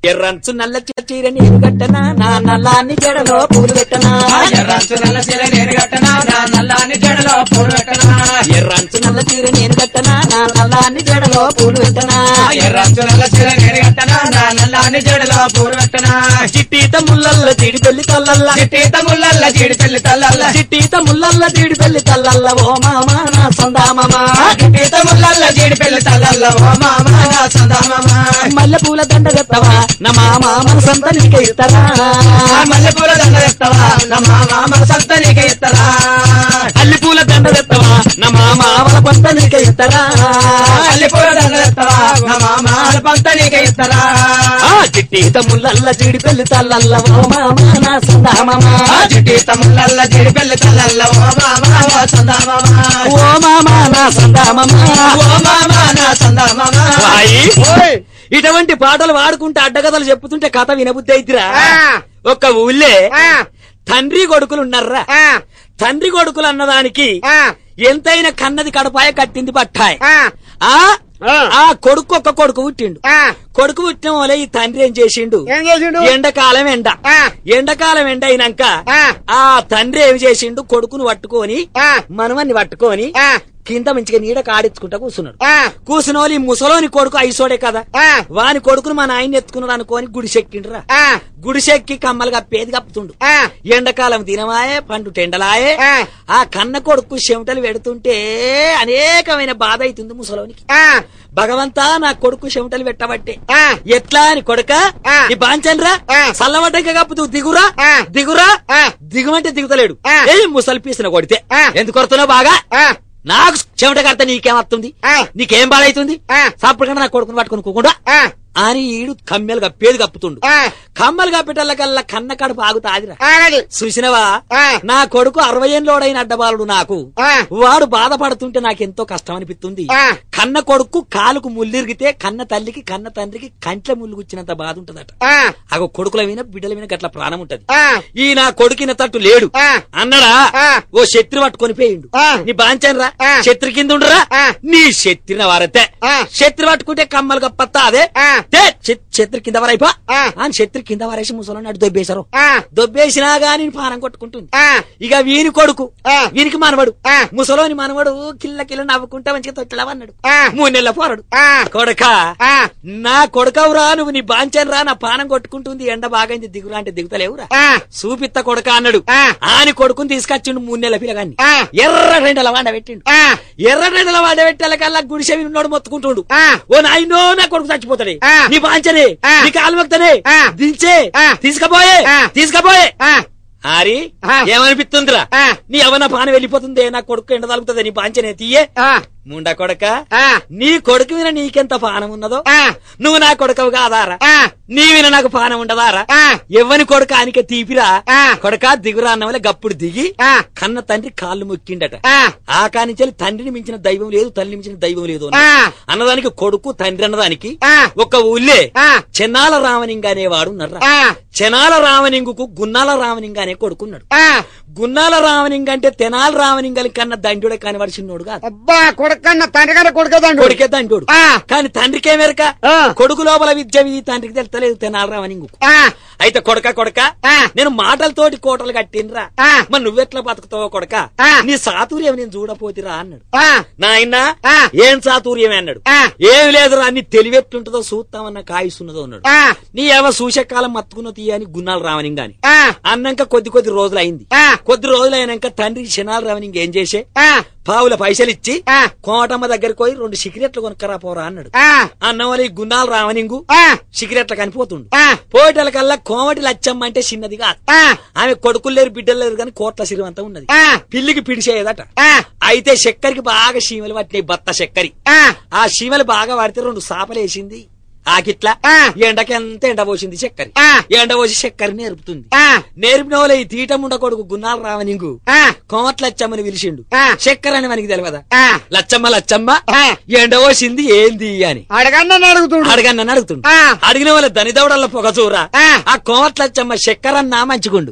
ఎర్రంచు నల్ల చీర నేను గట్టనా నా నల్లాన్ని జడలో పూలు పెట్టనా ఎర్రంచు నల్ల చీర నేను కట్టనా నా నల్లాని జడలో పూలు పెట్టనా ఎర్రంచు నల్ల చీర నేను గట్టనా నా నల్లాన్ని జడలో పూలు పెట్టనా ఎర్రంచు నల్ల చీర నేను కట్టనా నా నల్లాని జడలో పూలు పెట్టనా చిట్టీత ముల్లల్ల తీడి పెళ్లి తల్లల్ల చిట్టీత ముల్లల్ల జీడి పెళ్లి తల్లల్ల చిట్టీత ముల్లల్ల తీడి పెళ్లి తల్లల్ల ఓ మామా నా సందామమా చిట్టీత ముల్లల్ల జీడి పెళ్లి తల్లల్ల ఓ మామ నా సందామమ్మ మల్లె పూల దండ గత్తవా నా మామ మన సంత నీకే ఇస్తారా ఆ మల్లెపూల దండ తెస్తావా నా మామ మన సంత నీకే ఇస్తారా అల్లి పూల దండ గత్తవా నా మామ మన పంట నీకే ఇస్తారా మల్లెపూల దండ తెస్తావా నా మామ మన పంత నీకే ఇస్తారా ఆ చిట్టీత ముల్లల్ల తీడి పెళ్లి తల్లల్ల ఓ మామ నా సందామమా ఆ చిట్టీత ముల్లల్ల జీడి పెళ్లి తల్లల్ల ఓ మామ నా సందామమ్మ ఓ మామ నా సందామమా ఓ మామ నా సందామమ్మ వాయి. ఓయ్ ఇటువంటి పాటలు వాడుకుంటే అడ్డకథలు చెప్పుతుంటే కథ వినబుద్ధి అయితిరా ఆ. ఒక ఊళ్ళే ఆ తండ్రి కొడుకులు ఉన్నారా ఆ తండ్రి కొడుకులు అన్నదానికి ఆ ఎంతైనా కన్నది కడపాయ కట్టింది పట్టాయ్ ఆ ఆ ఆ. ఆ కొడుకు ఒక్క కొడుకు పుట్టిండు ఆ కొడుకు పుట్టిన వల్ల ఈ తండ్రి ఏం చేసిండు ఏం చేసిండు ఎండకాలం ఎండ ఆ ఎండకాలం ఎండ అయినాక ఆ ఆ తండ్రి ఏం చేసిండు కొడుకును పట్టుకొని ఆ మనవన్ని పట్టుకొని ఆ కింద మంచిగా నీడ కాడించుకుంటా కూర్చున్నాడు ఆ కూర్చున్న వాళ్ళు ఈ ముసలోని కొడుకు ఐసోడే కదా ఆ వాని కొడుకును మా నాయన ఎత్తుకున్నాడు అనుకోని గుడిసెక్కిండ్రా ఆ గుడిసెక్కి కమ్మలు కప్పేది కప్పుతుండు ఆ ఎండాకాలం దినమాయే పండు టెండలాయే ఆ. ఆ కన్న కొడుకు చెమటలు పెడుతుంటే అనేకమైన బాధ అవుతుంది ముసలోనికి ఆ భగవంతా నా కొడుకు చెమటలు పెట్టబట్టే ఆ ఎట్లా అని కొడక ఆ. నీ బాంచన్రా ఆ. చల్లబడ్డాక కప్పుతూ దిగురా ఆ. దిగురా ఆ. దిగుమంటే దిగుతలేడు ఆ. ఏ ముసలి పీసిన కొడితే ఆ. ఎందుకు కొడుతున్నావు బాగా ఆ నాకు చెమట కడితే నీకేమవుతుంది ఆ. నీకేం బాధ అవుతుంది ఆ. సాపడకుండా నా కొడుకుని పట్టుకుని కూకుండా ఆ అని ఈడు కమ్మెలు కప్పేది కప్పుతుండు ఆ కమ్మలు కప్పేటల్లకల్లా కన్న కడుపు ఆగుతాదిరా ఆగది చూసినవా ఆ. నా కొడుకు అరవై ఏళ్ళోడైన అడ్డబాలుడు నాకు ఆ వాడు బాధపడుతుంటే నాకెంతో కష్టం అనిపిస్తుంది ఆ. కన్న కొడుకు కాలుకు ముల్లిరిగితే కన్న తల్లికి కన్న తండ్రికి కంట్ల ముళ్ళు గుచ్చినంత బాధ ఉంటదట ఆ అగో కొడుకుల మీద బిడ్డల మీద గట్ల ప్రాణం ఉంటది ఆ ఈ నా కొడుకిన తట్టు లేడు ఆ. అన్నడా ఆ. ఓ శత్రు పట్టుకొని పోయిండు ఆ. నీ బాంచన్రా ఆ. శత్రు కింద ఉండరా ఆ. నీ శత్రిన వారతే ఆ. శత్రు పట్టుకుంటే కమ్మలు కప్పత్తా అదే ఆ. తే, శ- శత్రు కింద వారైపో ఆ. అని శత్రు కింద వారేసి ముసలోని అటు దొబ్బేశారు ఆ దొబ్బేసినా గాని పానం కొట్టుకుంటుంది ఆ ఇక వీని కొడుకు ఆ. వీనికి మనవడు ఆ. ముసలోని మనవడు కిల్ల కిల్ల నవ్వుకుంటా మంచిగా తొట్లవన్నాడు ఆ. మూడు నెలల పోరాడు ఆ కొడక ఆ నా కొడకవురా నువ్వు నీ బాంచన్ రా నా పానం కొట్టుకుంటుంది ఎండ బాగైంది దిగురా అంటే దిగుతలేవురా ఆ చూపిత్త కొడక అన్నాడు ఆ. ఆని కొడుకుని తీసుకొచ్చిండు మూడు నెలల పిల్లగాన్ని ఆ. ఎర్ర రెండల వాడ పెట్టిండు ఆ ఎర్ర రెండల వాడ పెట్టేలకల్లా గుడిసె ఉన్నోడు మొత్తుకుంటుండు ఆ. ఓ నాయనో నా కొడుకు చచ్చిపోతాడే ఆ. నీ బాంచనే ఆ. నీ కాలుమక్తనే ఆ. దించే ఆ. తీసుకపోయే ఆ. తీసుకపోయే ఆ ఆరి ఆ. ఏమనిపిస్తుందిరా ఆ. నీ అవన పాన వెళ్ళిపోతుంది నా కొడుకు ఎండ తలుగుతుంది నీ బాంచనే తీయే ఆ ముండ కొడక ఆ నీ కొడుకు మీద నీకెంత పానం ఉన్నదో ఆ నువ్వు నా కొడుకవు కాదారా ఆ నీ విన నాకు పానం ఉండదారా ఆ ఎవ్వని కొడుక ఆనిక తీపిరా ఆ. కొడక దిగురా అన్న వల్ల గప్పుడు దిగి ఆ కన్న తండ్రి కాళ్ళు మొక్కిండట ఆ ఆ కానించాలి తండ్రిని మించిన దైవం లేదు తల్లిని మించిన దైవం లేదు ఆ. అన్నాడు. అన్నదానికి కొడుకు తండ్రి అన్నదానికి ఆ. ఒక ఊళ్ళే ఆ చెన్నాల రామనింగ అనేవాడు ఉన్నారా ఆ చెనాల రామనింగుకు గున్నాల రామనింగ అనే కొడుకున్నాడు ఆ గున్నాల రామనింగ అంటే తెనాల రామనింగలి కన్నా దండుడే కానివాడు చిన్నోడు కాదు అబ్బా కొడుకన్న తండ్రి కన్నా కొడుకదండు కొడుకే దండోడు ఆ. కానీ తండ్రికే మెరక ఆ. కొడుకు లోపల విద్య ఈ తండ్రికి తెలుస్తలేదు తెనాల రామనింగు ఆ అయితే కొడక కొడక ఆ. నేను మాటలతోటి కోటలు కట్టినరా ఆ. మరి నువ్వెట్లా బతుకుతావో కొడక ఆ. నీ సాతుర్యం నేను చూడపోతిరా అన్నాడు ఆ నాయన ఆ. ఏం చాతుర్యమే అన్నాడు ఆ. ఏం లేదురా నీ తెలివెట్లుంటుందో చూస్తామన్న కాయిస్తున్నదో అన్నాడు ఆ నీ ఏమో సూచకాలం మత్తుకున్న తీయని గున్నాలు రావనింగాని ఆ అన్నాక కొద్ది కొద్ది రోజులు అయింది ఆ. కొద్ది రోజులు అయినాక తండ్రి శనాలు రావనింగ ఏం చేసే ఆ పావుల పైసలు ఇచ్చి ఆ. కోటమ్మ దగ్గరికి పోయి రెండు సిగరెట్లు కొనుక్కరా పోరా అన్నాడు ఆ అన్న వాళ్ళు ఈ గున్నాలు రావనింగు ఆ సిగరెట్ల కనిపోతుండు ఆ పోయేటలకల్లా కోమటి లచ్చమ్మ అంటే చిన్నది కాదు ఆ ఆమె కొడుకులు లేరు బిడ్డలు లేరు కానీ కోట్ల సిరివంతా ఉన్నది ఆ పిల్లికి పిడిచేయదట ఆ అయితే చక్కెరకి బాగా చీమలు పట్టినాయి బత్త చక్కెరి ఆ ఆ చీమలు బాగా పడితే రెండు సాపలేసింది ఆకిట్లా ఆ. ఎండకి ఎంత ఎండ పోసింది చక్కెరి ఆ. ఎండ పోసి చక్కెర నేర్పుతుంది ఆ నేర్పిన వాళ్ళ ఈ తీటముండ కొడుకు గున్నాల రావనింగు ఆ కోమట్ లచ్చమ్మని పిలిచిండు ఆ. చక్కెర అని మనకి తెలియదా ఆ లచ్చమ్మ లచ్చమ్మ ఆ ఎండ పోసింది ఏంది అని అడగన్న అడుగుతుడు అడగన్న అడుగుతుండు ఆ. అడిగిన వాళ్ళ దనిదవడల్ల పొగ చూరా ఆ. ఆ కోమట్ లచ్చమ్మ చక్కెర అన్నా మంచిగుండు ఆ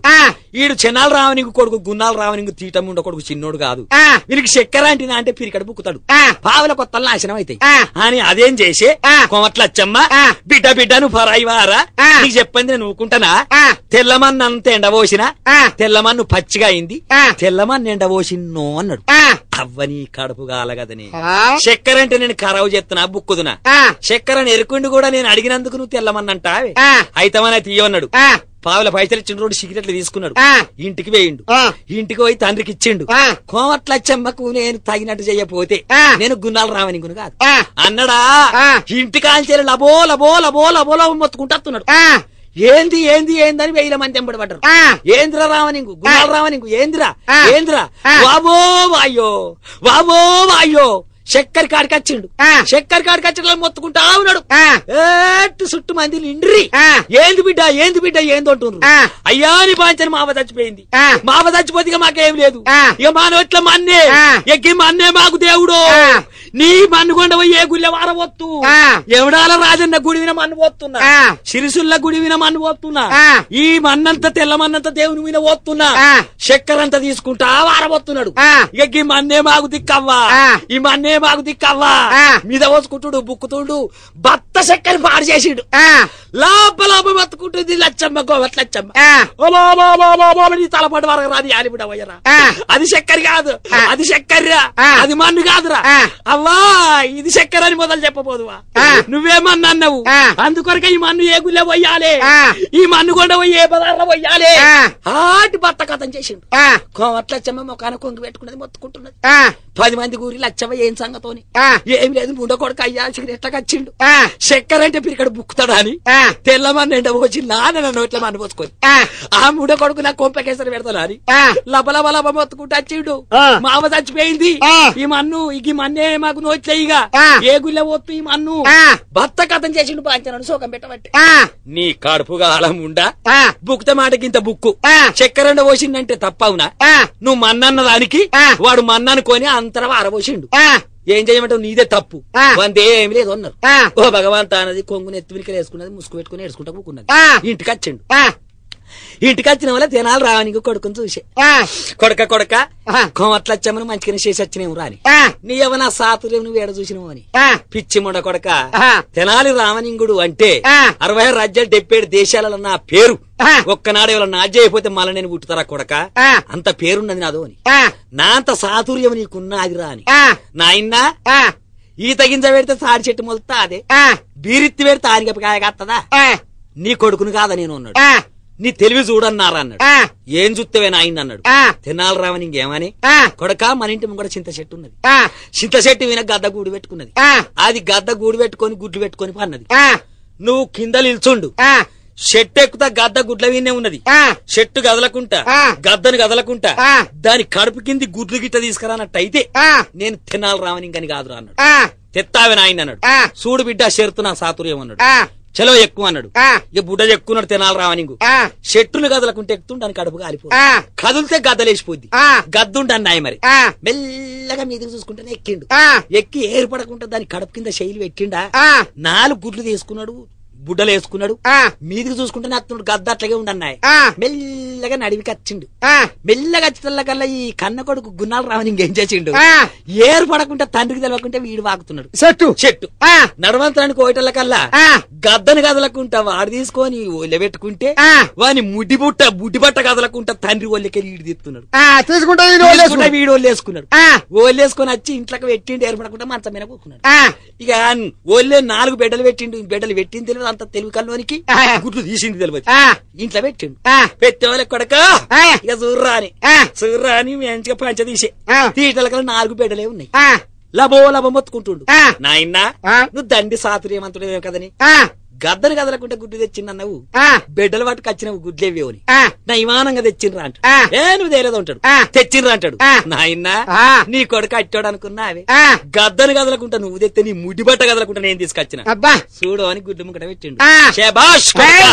ఈడు చెన్నాల రావణింగు కొడుకు గున్నాల రావణింగు తీటముండ కొడుకు చిన్నోడు కాదు ఆ. వీనికి చక్కెర అంటినా అంటే పిరికడ బుక్కుతాడు ఆ. పావుల కొత్తలు నాశనం అవుతాయి ఆ. అని అదేం చేసి ఆ. కొమట్లచ్చమ్మ ఆ. బిడ్డ బిడ్డ నువ్వు ఫరాయి వారా ఆ. నీకు చెప్పింది నేను ఊకుంటానా ఆ. తెల్లమన్ను అంత ఎండబోసిన ఆ. తెల్లమన్ను పచ్చిగా అయింది ఆ. తెల్లమన్ను ఎండబోసిన్నో అన్నాడు ఆ. అవ్వని కడుపు గాలగదని ఆ. చక్కెర అంటే నేను ఖరావు చేస్తున్నా బుక్కుదునా ఆ. చక్కెర ఎరుకుండి కూడా నేను అడిగినందుకు నువ్వు తెల్లమన్నంటావే ఆ. అయితమనే తీయన్నాడు ఆ. పావుల పైసలు ఇచ్చిన రోడ్డు సిగరెట్లు తీసుకున్నాడు ఆ. ఇంటికి వేయిండు ఆ. ఇంటికి పోయి తండ్రికి ఇచ్చిండు ఆ. కోమట్లచ్చమ్మకు నేను తగినట్టు చెయ్యపోతే ఆ. నేను గున్నాలు రావనింగును కాదు ఆ. అన్నడా ఆ. ఇంటి కాల్చేరి లబో లబో లబో లబో లబో మొత్తుకుంటున్నాడు ఆ. ఏంది ఏంది ఏందని వేల మంది ఎంబడి పడ్డారు ఆ. ఏంద్ర రావనింగు గున్నాలు రావనింగు ఏంద్రా ఆ. ఏంద్రా ఆ. వాబో వాయో వాబో వాయో చక్కెర కాడికి వచ్చిండు ఆ. చక్కెర కాడికి వచ్చిన మొత్తుకుంటా ఉన్నాడు ఆ. ఏట్టు చుట్టు మంది నిండ్రి ఆ. ఏంది బిడ్డ ఏంది బిడ్డ ఏంది అంటుండ్రు ఆ. అయ్యా నీ బాంచని మావ చచ్చిపోయింది ఆ. మావ చచ్చిపోతే ఇక మాకేం లేదు ఆ. ఇక మా నోట్ల మన్నే ఆ. ఎక్కి మన్నే మాకు దేవుడు ఆ. నీ మన్ను కొండ పోయి ఏ గుళ్ళె వారవత్తు ఆ. ఎవడాల రాజన్న గుడి విన మన్ను పోతున్నా ఆ. సిరిసుల్ల గుడి విన మన్ను పోతున్నా ఆ. ఈ మన్నంత తెల్ల మన్నంత దేవుని విన పోతున్నా ఆ. చక్కెరంత తీసుకుంటా వారబోతున్నాడు ఆ. ఇక ఈ మన్నే మాకు దిక్కవ్వా ఆ. ఈ మన్నే మాకు దిక్కవ్వా ఆ. మీద పోసుకుంటుడు బుక్కుతుండు బత్త చక్కెర పాడు చేసిండు ఆ. లోపల బతుకుంటుంది లచ్చమ్మ గోవట్ లచ్చమ్మ ఆ. ఓ బా బా బా బా బా నీ తలపాటు వరకు రాది ఆలిబిడ వయ్యరా ఆ. అది చక్కెర కాదు ఆ. అది చక్కెర ఆ. అది మన్ను కాదురా ఆ. అవ్వా ఇది చక్కెర అని మొదలు చెప్పబోదువా ఆ. నువ్వేమన్నా అన్నావు ఆ. అందుకొరకే ఈ మన్ను ఏ గుళ్ళే పోయాలి ఆ. ఈ మన్ను కొండ పోయి ఏ పదార్థం పోయాలి ఆ. ఆటి బత్త కథం చేసిండు ఆ. కోమట్ల లచ్చమ్మ మొకాన కొంగి పెట్టుకున్నది మొత్తుకుంటున్నది ఆ. పది మంది కూరి లచ్చమ్మ ఏం సంగతోని ఆ. ఏం లేదు ముండ కొడుకు అయ్యా సిగరెట్లకు వచ్చిండు ఆ. చక్కెర అంటే పిరికడ బుక్కుతాడా అని ఆ. తెల్లమని ఎండ వచ్చి నాన్న నన్ను ఇట్లా మని పోసుకొని ఆ. ఆ ముడ కొడుకు నా కొంపకేసరి పెడతాను అని ఆ. లబ లబ లబ మొత్తుకుంటూ వచ్చిండు ఆ. మావ చచ్చిపోయింది ఆ. ఈ మన్ను ఈ మన్నే మాకు నోట్లేయిగా ఆ. ఏ గుళ్ళ పోతు ఈ మన్ను ఆ. భర్త కథం చేసిండు పాంచనను శోకం పెట్టబట్టి ఆ. నీ కడుపుగా అలం ఉండా ఆ. బుక్త మాటకి ఇంత బుక్కు ఆ. చక్కెరండ పోసిందంటే తప్పవునా ఆ. నువ్వు మన్నన్న దానికి ఆ. వాడు మన్నను కొని అంతరం అరబోసిండు ఆ. ఏం చేయమంటావు నీదే తప్పు ఆ. వందే ఏమి లేదు అన్నారు ఆ. ఓ భగవంత అన్నది కొంగు నెత్తిమిలికలు వేసుకున్నది ముసుగు పెట్టుకుని ఏడుచుకుంటా కూకున్నది ఆ. ఇంటికి వచ్చిండు ఆ. ఇంటికి వచ్చిన వల్ల తినాలి రావని కొడుకుని చూసే ఆ. కొడక కొడక ఆ. కోమట్ల వచ్చామని మంచిగా చేసి వచ్చినేము రాని ఆ. నీ ఏమన్నా సాతులేవు నువ్వు ఏడ చూసినావు అని ఆ. పిచ్చి మొండ కొడక ఆ. తెనాలి రామలింగుడు అంటే ఆ. అరవై ఆరు రాజ్యాలు డెబ్బై ఏడు దేశాలలో నా పేరు ఆ. ఒక్కనాడు ఎవరన్నా నాజ్య అయిపోతే మళ్ళీ నేను పుట్టుతారా కొడక ఆ. అంత పేరున్నది నాదో అని ఆ. నా అంత సాతుర్యం నీకున్నది రా అని ఆ. నాయన్నా ఆ. ఈత గింజ పెడితే సారి చెట్టు మొలుతా అదే ఆ. బీరిత్తి పెడితే ఆరిగపకాయ కాస్తదా ఆ. నీ కొడుకును కాదా నేను అన్నాడు ఆ. నీ తెలివి చూడన్నారా అన్నాడు ఆ. ఏం చూస్తేవే నాయన అన్నాడు ఆ. తినాలి రావని ఇంకేమని ఆ. కొడక మన ఇంటి ముంగడ చింత చెట్టు ఉన్నది ఆ. చింత చెట్టు విన గద్ద గూడు పెట్టుకున్నది ఆ. అది గద్ద గూడు పెట్టుకొని గుడ్లు పెట్టుకొని పన్నది ఆ. నువ్వు కింద నిల్చుండు ఆ. చెట్టు ఎక్కుతా గద్ద గుడ్ల వినే ఉన్నది ఆ. చెట్టు కదలకుంటా ఆ. గద్దను కదలకుంటా ఆ. దాని కడుపు కింది గుడ్లు గిట్ట తీసుకురానట్టయితే ఆ. నేను తినాలి రావని ఇంకని కాదురా అన్నాడు ఆ. తెత్తావే నాయన అన్నాడు ఆ. చూడు బిడ్డ షెరుతు నా సాతుర్యం అన్నాడు ఆ. చలో ఎక్కువ అన్నాడు ఆ. ఇక బుడ్డ ఎక్కున్నాడు తినాలి రావనింగు ఆ. చెట్టులు కదలకుంటే ఎక్కుతుంటే దాని కడుపు కాలిపో ఆ. కదిలితే గద్దలేసిపోద్ది ఆ. గద్దుంటాను నాయ మరి ఆ. మెల్లగా మీదకి చూసుకుంటేనే ఎక్కిండు ఆ. ఎక్కి ఏర్పడకుండా దాని కడుపు కింద శైలి పెట్టిండా ఆ. నాలుగు గుడ్లు తీసుకున్నాడు బుడ్డలు వేసుకున్నాడు ఆ. మీదికి చూసుకుంటేనే అత్తున్నాడు గద్ద అట్లాగే ఉండన్నాయి ఆ. మెల్లగా నడివికి వచ్చిండు ఆ. మెల్లగా వచ్చిన కల్లా ఈ కన్న కొడుకు గున్నాలు రావని ఇంకేం చేసిండు ఆ. ఏర్పడకుండా తండ్రికి తెలవకుంటే వీడు వాకుతున్నాడు చెట్టు చెట్టు ఆ. నడవంతరానికి కోయటల కల్లా ఆ. గద్దను కదలకుంటా వాడు తీసుకొని ఒళ్ళబెట్టుకుంటే ఆ. వాని ముడ్డి బుట్ట బుడ్డి బట్ట కదలకుంటా తండ్రి ఒళ్ళకెళ్ళి ఈడు తీస్తున్నాడు ఆ. తీసుకుంటా ఈ తీసుకుంటా నోలేసుకుంటా. వీడు ఒళ్ళేసుకున్నాడు ఆ. ఒళ్ళేసుకొని వచ్చి ఇంట్లోకి పెట్టిండు ఏర్పడకుండా మంచం మీద కూకున్నాడు ఆ. ఇక ఒళ్ళే నాలుగు బిడ్డలు పెట్టిండు ఈ బిడ్డలు పెట్టింది తెలియదు అంత తెలివి కల్లోనికి ఆ. గుడ్లు తీసింది తెలియదు ఆ. ఇంట్లో పెట్టిండు ఆ. పెట్టేవాళ్ళ కొడక ఆ. ఇక చూర్రా అని ఆ. చూర్రా అని మంచిగా పంచ తీసే ఆ. తీటల కల్లా నాలుగు బిడ్డలే ఉన్నాయి ఆ. లబో లబో మొత్తుకుంటుండు ఆ. నాయనా ఆ. నువ్వు దండి సాతుర్యమంతుడే కదని ఆ. గద్దను కదలకుంటే గుడ్డు తెచ్చిందన్నావు ఆ. బిడ్డలు పట్టుకొచ్చినవు గుడ్లేవి అని ఆ. నా ఇమానంగా తెచ్చిండ్రా అంటాడు ఆ. ఏ నువ్వు తేలేదు అంటాడు ఆ. తెచ్చిండ్రా అంటాడు ఆ. నాయనా ఆ. నీ కొడుకు అట్టాడు అనుకున్నావే ఆ. గద్దను కదలకుంటా నువ్వు తెస్తే నీ ముడి బట్ట కదలకుంటా నేను తీసుకొచ్చిన అబ్బా చూడు అని గుడ్డు ముక్కట పెట్టిండు ఆ. శభాష్ కొడుకా.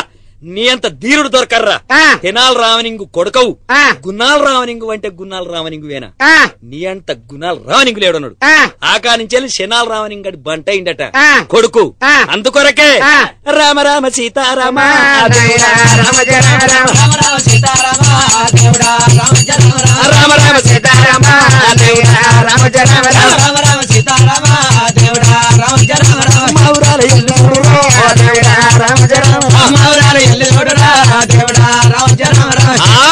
నీ అంత ధీరుడు దొరకర్రా ఆ. తెనాల రావణింగు కొడుకవు ఆ. గున్నాల రావణింగు అంటే గున్నాల రావణింగువేనా ఆ, నీ అంత గుణాలు రావణింగు లేడన్నాడు ఆ, ఆకా నుంచి వెళ్ళి శనాల రావణింగడి బంట అయిందట ఆ. కొడుకు ఆ. అందుకొరకే ఆ. రామ రామ సీతారామ దేవుడా, రామ జయ రామ రామ. రామ రామ సీతారామ దేవుడా రామ జయ రామ రామ రామ రామ సీతారామ దేవుడా, రామ జయ రామ రామ. రామ రామ సీతారామ దేవుడా రామ జయ రామ రామ మౌరాల ఇల్లు ఓ దేవుడా, రామ జయ రామ రామ. అమ్మవరాలు ఎల్లు చూడరా దేవుడా రామ జయ రామ రామ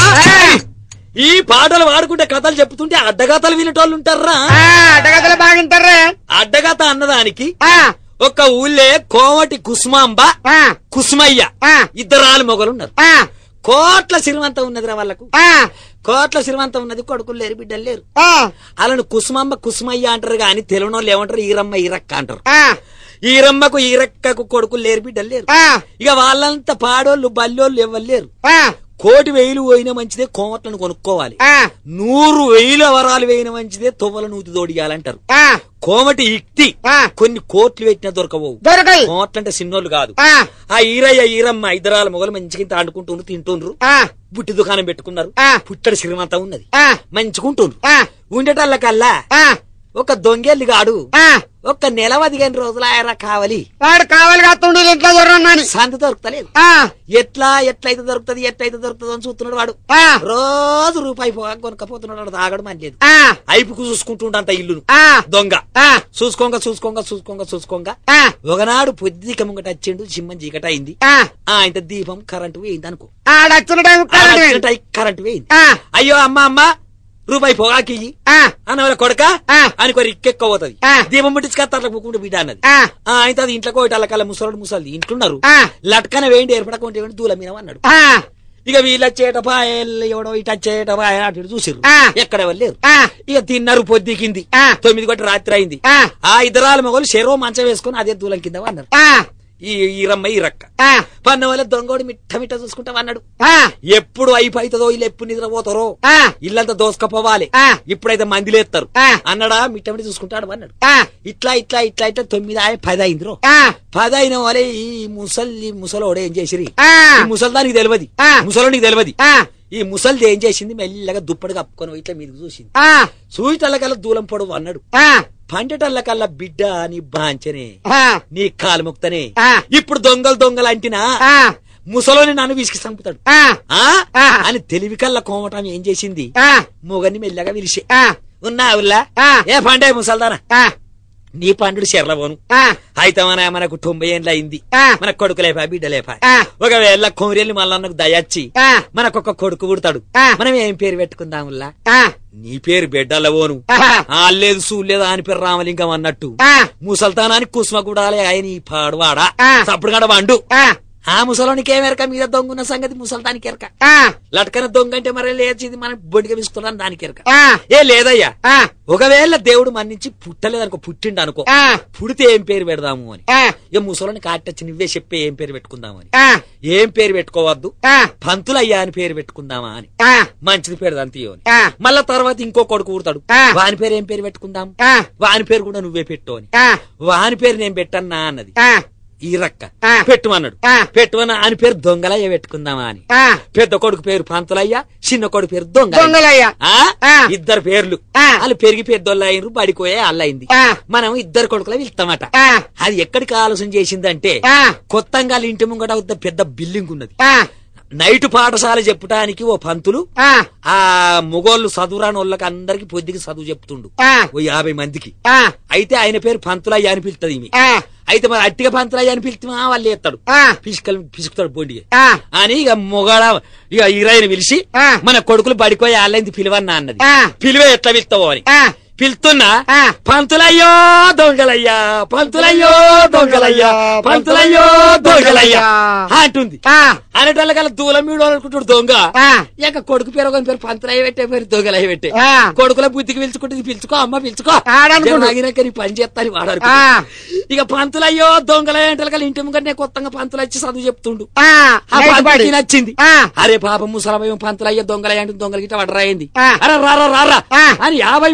ఆ? ఈ పాటలు వాడుకుంటే కథలు చెప్తుంటే అడ్డగాతలు వినేటోళ్ళు ఉంటారా ఆ, అడగదలు బాగుంటారా అడ్డగాత అన్నదానికి ఆ, ఒక ఊళ్ళే కోమటి కుసుమాంబ ఆ, కుసుమయ్య ఆ. ఇద్దరాలు మొగలున్నారు ఆ, కోట్ల సిరివంతం ఉన్నదిరా వాళ్ళకు ఆ, కోట్ల సిరివంతం ఉన్నది కొడుకులు లేరు బిడ్డలు లేరు ఆ, వాళ్ళని కుసుమమ్మ కుసుమయ్య అంటారు కానీ తెలుగునోళ్ళు ఏమంటారు ఈరమ్మ ఈరక్క అంటారు ఆ, ఈరమ్మకు ఈరక్కకు కొడుకులు లేరు బిడ్డలు లేరు ఆ, ఇక వాళ్ళంతా పాడోళ్ళు బల్లోళ్ళు ఎవరు లేరు ఆ, కోటి వేలు పోయిన మంచిదే కోమట్లను కొనుక్కోవాలి ఆ, నూరు వేలు వరాలు వేయిన మంచిదే తొవ్వల నూతి తోడియాలంటారు ఆ, కోమటి ఇక్తి ఆ. కొన్ని కోట్లు పెట్టినా దొరకబోవు దొరకయి కోమట్లంటే సిన్నోళ్ళు కాదు ఆ, ఆ ఈరయ్య ఈరమ్మ ఇద్దరాల మొగలు మంచిగా ఇంత ఆడుకుంటుండ్రు తింటుండ్రు ఆ, బుట్టి దుకాణం పెట్టుకున్నారు ఆ. పుట్టడి శ్రీమంతం ఉన్నది ఆ, మంచుకుంటుండ్రు ఆ, ఉండేటల్లకల్లా ఆ, ఒక దొంగెల్లి గాడు ఆ. ఒక్క నెల పదిహేను రోజులు ఆయన కావాలి వాడు కావాలి కాస్తుండే ఇంట్లో దొరకన్నాని సంత దొరుకుతలేదు ఆ, ఎట్లా ఎట్లయితే దొరుకుతది ఎట్లయితే దొరుకుతుంది అని చూస్తున్నాడు వాడు ఆ, రోజు రూపాయి పోగా కొనకపోతున్నాడు వాడు తాగడం అని లేదు ఆ, ఐపుకు చూసుకుంటుండ అంత ఇల్లును ఆ, దొంగ ఆ, చూసుకోంగ చూసుకోంగ చూసుకోంగ చూసుకోంగ ఆ, ఒకనాడు పొద్దుక ముంగట వచ్చిండు సింహం చీకట అయింది ఆ. ఆ ఇంత దీపం కరెంటు పోయింది అనుకో ఆడొచ్చిన టైం ఆ కరెంట్ వచ్చిన పోయింది. టైం కరెంటు పోయింది ఆ, అయ్యో అమ్మ అమ్మ రూపాయి పొగాకి ఆ, అన్న కొడక ఆ. అని కొరి ఇక్కెక్కబోతుంది ఆ. దీపం ముట్టించుకొస్తా అట్లా కూకుంటూ బిడ్డ అన్నది ఆ, ఆ అయితే అది ఇంట్లో కోటి కల్లా ముసలోడు ముసలి ఇంట్లున్నారు ఆ. లట్కన వేయండి ఏర్పడకుంటే వేయండి దూల మీద అన్నాడు ఆ, ఇక వీళ్ళు వచ్చేటపా ఎవడో ఇటు వచ్చేటపా అటు ఇటు చూసిర్రు ఆ. ఎక్కడ వెళ్ళారు ఆ, ఇక తిన్నారు పొద్దుకింది ఆ. తొమ్మిది కొట్టి రాత్రి అయింది ఆ. ఆ ఇద్దరాల మొగలు చెరో మంచం వేసుకుని అదే దూలం కింద అన్నారు ఆ, ఈ ఈరమ్మ ఈ రక్క ఆ, పన్న వల్ల దొంగోడు మిట్ట మిట్ట చూసుకుంటా అన్నాడు ఆ, ఎప్పుడు అయిపోతుందో వీళ్ళు ఎప్పుడు నిద్రపోతారో ఆ, ఇల్లంతా దోసుకపోవాలి ఆ. ఇప్పుడైతే మందిలేస్తారు ఆ. అన్నాడా మిట్ట మిట్ట చూసుకుంటాడు అన్నాడు ఆ, ఇట్లా ఇట్లా ఇట్లా ఇట్లా తొమ్మిది ఆయ పది అయింది రో ఆ, పది అయిన వాళ్ళే ఈ ముసలి ముసలోడు ఏం చేసిరి ఆ. ఈ ముసల్దానికి తెలియదు ఆ. ముసలోనికి తెలియదు ఆ, ఈ ముసలిది ఏం చేసింది మెల్లగా దుప్పటి కప్పుకొని ఇట్లా మీదకి చూసింది ఆ, చూయిటల్లకల్లా దూలం పొడవు అన్నాడు ఆ, పంటటల్లకల్లా బిడ్డ నీ బాంచనే ఆ, నీ కాలు ముక్తనే ఆ. ఇప్పుడు దొంగలు దొంగలు అంటినా ఆ, ముసలోని నన్ను విసికి చంపుతాడు ఆ, ఆ ఆ. అని తెలివి కల్లా కోమటం ఏం చేసింది ఆ, మొగని మెల్లగా విలిసే ఆ, ఉన్నా ఉల్లా ఆ. ఏ పండే ముసల్దానా ఆ, నీ పండుడు చెర్లబోను ఆ, అయితే మన మనకు తొంభై ఏండ్ల అయింది ఆ. మన కొడుకు లేపా బిడ్డ లేపా ఆ. ఒకవేళ కొమరెల్లి మల్లన్నకు దయచ్చి ఆ, మనకొక కొడుకు పుడతాడు ఆ. మనం ఏం పేరు పెట్టుకుందాముల్లా ఆ, నీ పేరు బిడ్డలవోను ఆ, ఆలేదు సూలేదు అని పేరు రామలింగం అన్నట్టు ఆ, ముసల్తానానికి కుసుమ గుడాలే ఆయన ఈ పాడువాడా ఆ. సప్పుడు గడ వండు ఆ, ఆ ముసలోనికి ఏమెరక మీద దొంగున్న సంగతి ముసల్తానికి ఎరక ఆ, లట్కన దొంగ అంటే మరి లేచింది మనం బొడిగా విసుకున్నాను దానికి ఎరక ఆ, ఏ లేదయ్యా ఆ, ఒకవేళ దేవుడు మన్నించి పుట్టలేదనుకో పుట్టిండు అనుకో ఆ, పుడితే ఏం పేరు పెడదాము అని ఆ, ఇక ముసలోని కాటచ్చి నువ్వే చెప్పే ఏం పేరు పెట్టుకుందాము అని ఆ, ఏం పేరు పెట్టుకోవద్దు ఆ, పంతులయ్యా అని పేరు పెట్టుకుందామా అని ఆ, మంచిది పేరు అంతయో అని ఆ, మళ్ళా తర్వాత ఇంకో కొడుకు పుడతాడు ఆ. వాని పేరు ఏం పేరు పెట్టుకుందాం ఆ, వాని పేరు కూడా నువ్వే పెట్టు అని ఆ, వాని పేరు నేను పెట్టన్నా అన్నది ఆ, ఈ రక్క ఆ. పెట్టుమన్నాడు ఆ. పెట్టుమన్న అని పేరు దొంగలయ్య పెట్టుకుందామా అని ఆ, పెద్ద కొడుకు పేరు పంతులయ్య చిన్న కొడుకు పేరు దొంగ దొంగలయ్య ఆ ఆ. ఇద్దరు పేర్లు ఆ. వాళ్ళు పెరిగి పెద్దోళ్ళు అయినరు బడిపోయే అల్లయింది ఆ. మనం ఇద్దరు కొడుకులు వెళ్తామట ఆ, అది ఎక్కడికి ఆలోచన చేసిందంటే ఆ, కొత్తంగా ఇంటి ముంగట ఒక పెద్ద బిల్డింగ్ ఉన్నది ఆ, నైట్ పాఠశాల చెప్పడానికి ఓ పంతులు ఆ, ఆ మొగోళ్ళు చదువురాని వాళ్ళకి అందరికి పొద్దుకి చదువు చెప్తుండు ఆ, ఓ యాభై మందికి ఆ, అయితే ఆయన పేరు పంతులయ్య అని పిలుస్తుంది ఈమె ఆ, అయితే మరి అట్టిగా పంతులయ్య అని పిలిస్తే వాళ్ళు ఎత్తాడు ఆ, పిసుకలు పిసుకుతాడు బొండి ఆ, అని ఇక మొగాడ ఇక ఈరాయిని పిలిచి ఆ. మన కొడుకులు బడిపోయి వాళ్ళైంది పిలువన్నా అన్నది ఆ. పిలువే ఎట్లా పిలుస్తావో అని ఆ, పిలుతున్నా ఆ. పంతులయ్యో దొంగలయ్యా పంతులయ్యో దొంగలయ్యా పంతులయ్యో దొంగలయ్యా అంటుంది ఆ, అనేటోళ్ళకల్లా దూలం మీడు అనుకుంటాడు దొంగ ఆ, ఇక కొడుకు పేరు ఒక పేరు పంతులయ్య పెట్టే పేరు దొంగలయ్య పెట్టే ఆ. కొడుకుల బుద్ధికి పిలుచుకుంటే ఇది పిలుచుకో అమ్మ పిలుచుకో ఆడనుకుంటు. ఆగినాక నీ పని చేస్తాను వాడారు ఆ. ఇక పంతులయ్యో దొంగలయ్య అంటే ఇంటి ముంగనే కొత్తగా పంతులు వచ్చి చదువు చెప్తుండు ఆ, ఆ నైట్ పంతులకి పడి. నచ్చింది ఆ, అరే పాప ముసలమయం పంతులయ్య దొంగలయ్య అంటే దొంగల గిట్ట వడరాయింది ఆ. అరే రారా రారా ఆ. అని యాభై మందికి గుర్తు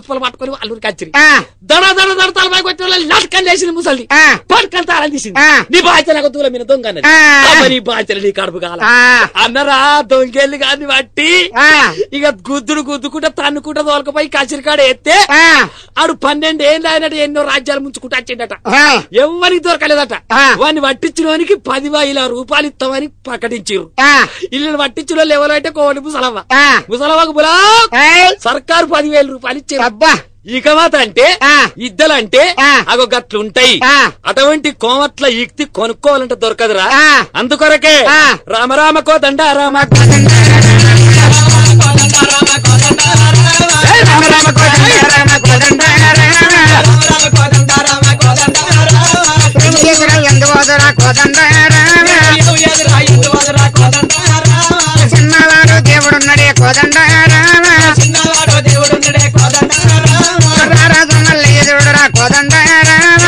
తిప్పలు పట్టుకొని వాళ్ళు కచ్చిరి ఆ, దడ దడ దడ తలపై కొట్టి వాళ్ళ లట్కని లేచింది ముసలి ఆ. పట్టుకొని తాళం తీసింది ఆ. నీ బాధ్యత నాకు దూరం మీద దొంగ అన్నది ఆ. అమ్మ నీ బాధ్యత నీ కడుపు కాల ఆ. అన్నరా దొంగెళ్ళి గాని బట్టి ఆ, ఇక గుద్దుడు గుద్దుకుంటా తన్నుకుంటా తోలకపోయి కసిరికాడ ఎత్తే ఆ, ఆడు పన్నెండు ఏళ్ళు అయినట్టు ఎన్నో రాజ్యాలు ముంచుకుంటూ వచ్చిండట ఆ, ఎవరికి దొరకలేదట ఆ. వాడిని పట్టించినోనికి పది వేల రూపాయలు ఇస్తామని ప్రకటించారు ఆ, ఇల్లు పట్టించిన వాళ్ళు ఎవరైతే కోడి ముసలవ్వ ఆ. ముసలవ్వకు బులా ఏయ్, సర్కారు పదివేల రూపాయలు ఇచ్చారు అబ్బా ఇక మాత అంటే ఆ. ఇద్దలంటే ఆ. అగో గట్లుంటాయి ఆ. అటువంటి కోమట్ల ఈక్తి కొనుక్కోవాలంటే దొరకదురా ఆ. అందుకొరకే ఆ. రామరామ కో దండ రామ ఏయ్, రామ రామ కోదండ రామ కోదండ రామ. ప్రేమికుల ఎందు ఓదరా కోదండ రామ. చిన్నవాడు దేవుడున్నడే కోదండ రామ. రారాజు మల్లయ్యదుడురా కోదండ రామ.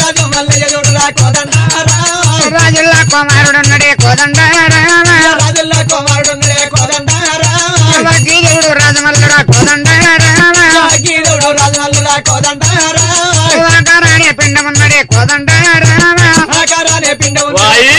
రాజుల్లా కుమారుడున్నడే కోదండ రామ. వకీలుడు రాజమల్లుడా కోదండ రామ. వాకరాణి పిండమున్నడే కోదండ రామ. వాయి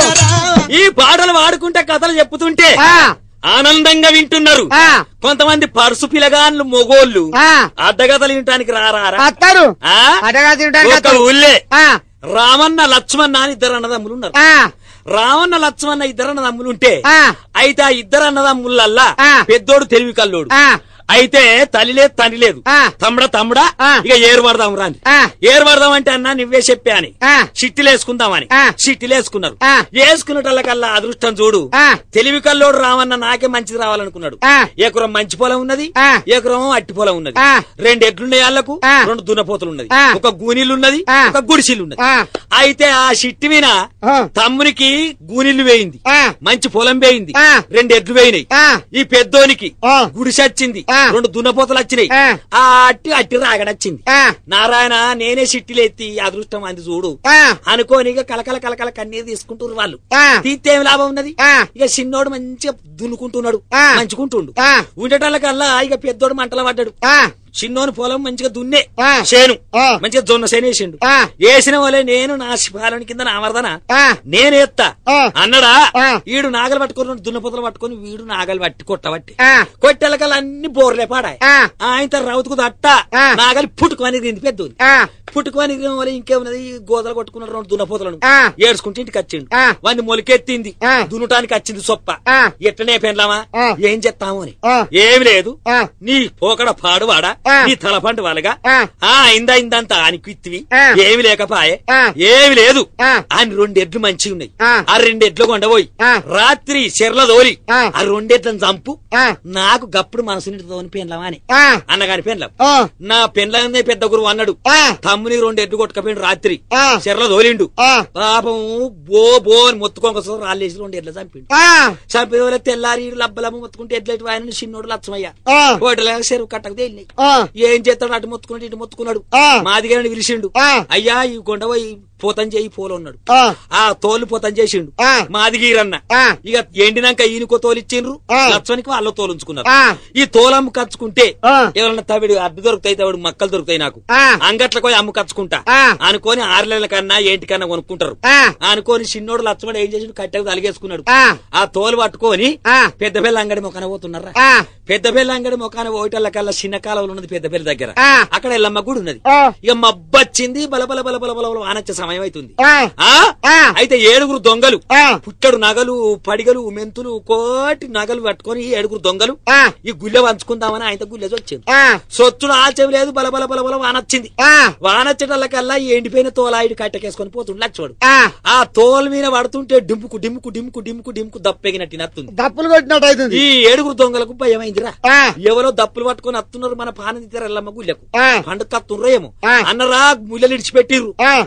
ఈ పాటలు వాడుకుంటే కథలు చెప్పుతుంటే ఆ, ఆనందంగా వింటున్నారు ఆ, కొంతమంది పరుసు పిలగాన్లు మొగోళ్ళు ఆ. అడ్డగతలు వినటానికి రారారా అత్తారు ఆ? అడగా తింటారు ఒక ఊళ్ళే ఆ, రామన్న లక్ష్మణ అని ఇద్దరు అన్నదమ్ములు ఉన్నారు ఆ, రామన్న లక్ష్మణ ఇద్దరు అన్నదమ్ములు ఉంటే ఆ. అయితే ఆ ఇద్దరు అన్నదమ్ములల్లా ఆ. పెద్దోడు తెలివి కల్లోడు ఆ, అయితే తల్లి లేదు తండ్రి లేదు ఆ. తమ్ముడా తమ్ముడా ఆ. ఇక ఏరు పడదాం రాని ఆ. ఏరు పడదాం అంటే అన్నా నువ్వే చెప్పా అని ఆ. చిట్టిలు వేసుకుందామని ఆ. చిట్టిలు వేసుకున్నారు ఆ. వేసుకున్నటల్లకల్లా అదృష్టం చూడు ఆ. తెలివి కల్లోడు రామన్న నాకే మంచిది రావాలనుకున్నాడు ఆ. ఏకురం మంచి పొలం ఉన్నది ఆ. ఏకురం అట్టి పొలం ఉన్నది ఆ. రెండు ఎడ్లున్నాయి వాళ్ళకు ఆ. రెండు దున్నపోతులు ఉన్నది ఆ. ఒక గూనిల్లు ఉన్నది ఆ. ఒక గుడిసిల్లు ఉన్నది ఆ. అయితే ఆ చిట్టి మీద ఆ. తమ్మునికి గూనిల్లు వేయింది ఆ. మంచి పొలం వేయింది ఆ. రెండు ఎడ్లు వేయినాయి ఆ. ఈ పెద్దోనికి ఆ. గుడిసె వచ్చింది ఆ. రెండు దున్నపోతలు వచ్చినాయి ఆ. ఆ అట్టి అట్టి రాగడొచ్చింది ఆ, నారాయణ నేనే సిట్టిలెత్తి అదృష్టం అంది చూడు ఆ, అనుకోని ఇక కలకల కలకల కన్నీరు తీసుకుంటున్నారు వాళ్ళు ఆ. తీస్తే ఏం లాభం ఉన్నది ఆ. ఇక చిన్నోడు మంచిగా దున్నుకుంటున్నాడు ఆ. మంచుకుంటుండు ఆ. ఉండటల్లకల్లా ఇక పెద్దోడు మంటల పడ్డాడు ఆ, చిన్నోని పొలం మంచిగా దున్నే ఆ. చేను ఆ. మంచిగా జొన్న చేను వేసిండు ఆ. వేసిన వాళ్ళే నేను నా శిఫాలని కింద నా మరదన ఆ. నేనేత్తా ఆ. అన్నడా ఆ. ఈడు నాగలు పట్టుకొని దున్నపోతలు పట్టుకొని వీడు నాగలు పట్టి కొట్టబట్టి ఆ. కొట్టెలకల్ అన్ని బోర్లే పాడాయి ఆ. ఆయన రౌతుకు తట్ట ఆ. నాగలి పుట్టుకొని తింది పెద్దది ఆ, పుట్టుకొని వల్ల ఇంకేమున్నది ఈ గోదలు కొట్టుకున్న రెండు దున్నపోతలను ఆ. ఏడ్చుకుంటే ఇంటికి వచ్చిండు ఆ. వాడిని మొలికెత్తింది ఆ. దున్నటానికి వచ్చింది సొప్ప ఆ. ఎట్లనే పెండ్లామా ఆ. ఏం చెప్తాము అని ఆ. ఏమి లేదు ఆ. నీ పోకడ పాడువాడా ఆ. నీ తలపంట వాళ్ళగా ఆ. ఆ ఇందా ఇందంతా ఆనికి ఇత్తివి ఆ. ఏమి లేకపాయే ఆ. ఏమి లేదు ఆ. అని రెండు ఎడ్లు మంచిగా ఉన్నాయి ఆ. ఆ రెండు ఎడ్లు కొండపోయి ఆ. రాత్రి చెర్ల దోలి ఆ. ఆ రెండెడ్లను చంపు ఆ. నాకు గప్పుడు మనసుని తోని పెండ్లామా అని ఆ, అన్నగాని పెండ్లం ఆ, నా పెండ్లనే పెద్ద గురువు అన్నాడు ఆ. తమ్ముని రెండు ఎడ్లు కొట్టుకపోయిండు రాత్రి ఆ. చెర్ల దోలిండు ఆ. పాపం బో బో అని మొత్తుకోకొస్తా రాళ్ళేసి రెండు ఎడ్లు చంపిండు ఆ, చంపిన వాళ్ళ తెల్లారి లబ్బలమ్మ మొత్తుకుంటే ఎడ్లెట్ ఆయన చిన్నోడు లచ్చమయ్య ఆ. హోటల్ చెరువు కట్టకు తేలినాయి ఆ, ఏం చేస్తాడు అటు మొత్తుకున్నాడు ఇటు మొత్తుకున్నాడు ఆ. మాదిగాని పిలిచిండు ఆ. అయ్యా ఈ కొండ పోయి పోతం చేయి పోలు ఉన్నాడు ఆ, ఆ తోలు పోతం చేసిండు ఆ. మాదిగీరన్న ఆ. ఇక ఎండినాక ఈయనకో తోలిచ్చిండ్రు ఆ. లచ్చనికి వాళ్ళ తోలు ఉంచుకున్నారు ఆ. ఈ తోలమ్ము కచ్చుకుంటే ఆ. ఎవరన్నా తవిడు అడ్డు దొరుకుతాయి తవిడు మక్కలు దొరుకుతాయి నాకు ఆ. అంగట్లకు పోయి అమ్ము కచ్చుకుంటా ఆ. అనుకొని ఆరుల కన్నా ఏంటికన్నా కొనుక్కుంటారు ఆ. అనుకొని చిన్నోడు లచ్చమడు ఏం చేసిండు కట్టెకు తలిగేసుకున్నాడు ఆ. ఆ తోలు పట్టుకొని ఆ. పెద్ద పిల్ల అంగడి మొక్కన పోతున్నారా ఆ. పెద్ద పిల్ల అంగడి మొక్కన పోయటల్ల కల్లా చిన్న కాలంలో ఉన్నది పెద్ద పిల్ల దగ్గర ఆ. అక్కడ ఎల్లమ్మ గుడి ఉన్నది ఆ. ఇక మబ్బొచ్చింది బల బల బల బల బల బల వానొచ్చే సమయం అవుతుంది ఆ. ఆ ఆ. అయితే ఏడుగురు దొంగలు ఆ. పుట్టడు నగలు పడిగలు మెంతులు కోటి నగలు పట్టుకొని ఈ ఏడుగురు దొంగలు ఆ. ఈ గుళ్ళె వంచుకుందామని ఆయన గుళ్ళె వచ్చింది ఆ. సొచ్చుడు ఆల్చం లేదు బల బల బల బల వానొచ్చింది ఆ. వానొచ్చటల్లకల్లా ఈ ఎండిపోయిన తోలాయిడు కట్టకేసుకొని పోతుండు లచ్చవాడు ఆ. ఆ తోలు మీద పడుతుంటే డింపుకు డింపుకు డింపుకు డింపుకు డింపుకు దప్పెగినట్టు నత్తుంది దప్పులు కొట్టినట్టు అవుతుంది ఈ ఏడుగురు దొంగలకు భయమైందిరా ఆ. ఎవరో దప్పులు పట్టుకొని అత్తున్నారు మన పాన ఎల్లమ్మ గుళ్ళకు ఆ. పండుగ కత్తుండ్రో ఏమో ఆ. అన్నరా ముళ్ళలు ఇడిచిపెట్టిర్రు ఆ. ఆయన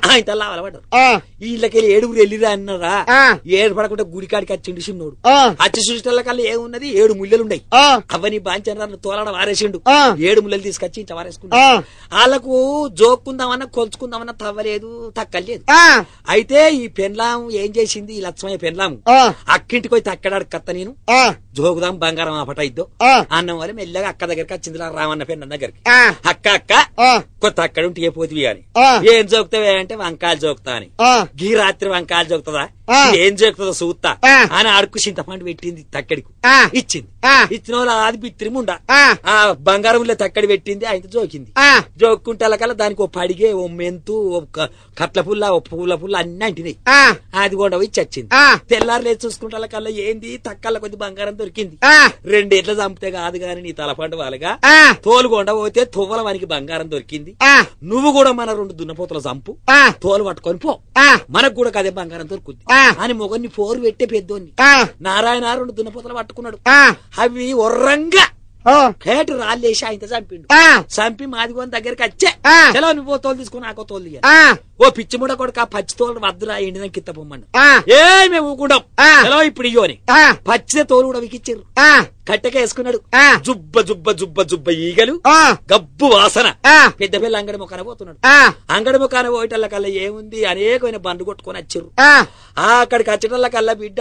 కావాలపడ్డారు ఆ, వీళ్ళకెళ్ళి ఏడుగురు వెళ్ళిరా అన్నారా ఆ. ఏడు పడకుండా గుడికాడికి వచ్చిండు చిన్నోడు ఆ, అచ్చి సృష్టిల కల్లా ఏమున్నది ఏడు ముళ్ళలు ఉన్నాయి ఆ, అవని బాంచన తోలాడ వారేసిండు ఆ. ఏడు ముళ్ళలు తీసుకొచ్చి ఇంత ఆ. వారేసుకున్నాడు వాళ్ళకు జోక్కుందామన్నా కొలుచుకుందామన్నా తవ్వలేదు తక్కలేదు ఆ, అయితే ఈ పెన్లాం ఏం చేసింది ఈ లక్ష్మయ్య పెన్లాము ఆ, అక్కింటికి పోయి తక్కడాడు కత్త నేను ఆ, జోగుదాం బంగారం ఆపట ఇద్దో ఆ. అన్నం వల్ల మెల్లగా అక్క దగ్గరికి వచ్చింది రా రామన్న పెన్న దగ్గరికి ఆ, అక్క అక్క ఆ, కొత్త అక్కడ ఉంటే ఏ పోతివి అని ఆ. ఏం జోకుతావే అంటే వంకాయలు జోకుతా అని ఆ, గీ రాత్రి వంకాయలు జోకుతుందా ఆ. ఏం జోకుతుందో సూత్తా ఆ. అని అడుకు చింతపండు పెట్టింది తక్కడికి ఆ. ఇచ్చింది ఆ. ఇచ్చిన వాళ్ళు అది బిత్తిరి ముండ ఆ. ఆ బంగారంలో తక్కడి పెట్టింది ఆయన జోకింది ఆ, జోక్కుంటే కల్లా దానికి ఓ పడిగే ఓ మెంతు ఓ క- కట్ల పుల్ల ఓ పూల పుల్ల అన్ని అంటినాయి ఆ, అది కూడా పోయి చచ్చింది ఆ. తెల్లారు లేచి చూసుకుంటే కల్లా ఏంది తక్కల కొద్ది బంగారం దొరికింది ఆ, రెండు ఎట్ల చంపితే కాదు గాని నీ తలపండు వాళ్ళగా ఆ, తోలుగొండ పోతే తువ్వల వానికి బంగారం దొరికింది ఆ, నువ్వు కూడా మన రెండు దున్నపోతుల చంపు ఆ, తోలు పట్టుకొని పో ఆ, మనకు కూడా కదే బంగారం దొరుకుతుంది ఆ. అని మొగన్ని పోరు పెట్టే పెద్దోన్ని ఆ, నారాయణ రెండు దున్నపోతలు పట్టుకున్నాడు ఆ, అవి ఒర్రంగా ఆ, కేటు రాళ్ళేసి ఆయన చంపిండు ఆ, చంపి మాదిగోని దగ్గరికి వచ్చే ఆ. చలో నువ్వు తోలు తీసుకుని నాకు తోలు తీయాలి ఆ, ఓ పిచ్చి ముడ కొడుకు ఆ పచ్చి తోలు వద్దురా ఎండిన కిత్త పొమ్మను ఆ, ఏ మేము ఊకుంటాం ఆ. చలో ఇప్పుడు ఇయ్యోని ఆ, పచ్చి తోలు కూడా వికిచ్చారు ఆ, కట్టెక వేసుకున్నాడు ఆ. జుబ్బ జుబ్బ జుబ్బ జుబ్బ ఈగలు ఆ, గబ్బు వాసన ఆ, పెద్ద పిల్ల అంగడి మొక్కన పోతున్నాడు ఆ, అంగడి మొక్కన పోయేటల్ల కల్లా ఏముంది అనేకమైన బండ్లు కొట్టుకొని వచ్చారు ఆ, ఆ అక్కడికి వచ్చేటల్ల కల్లా బిడ్డ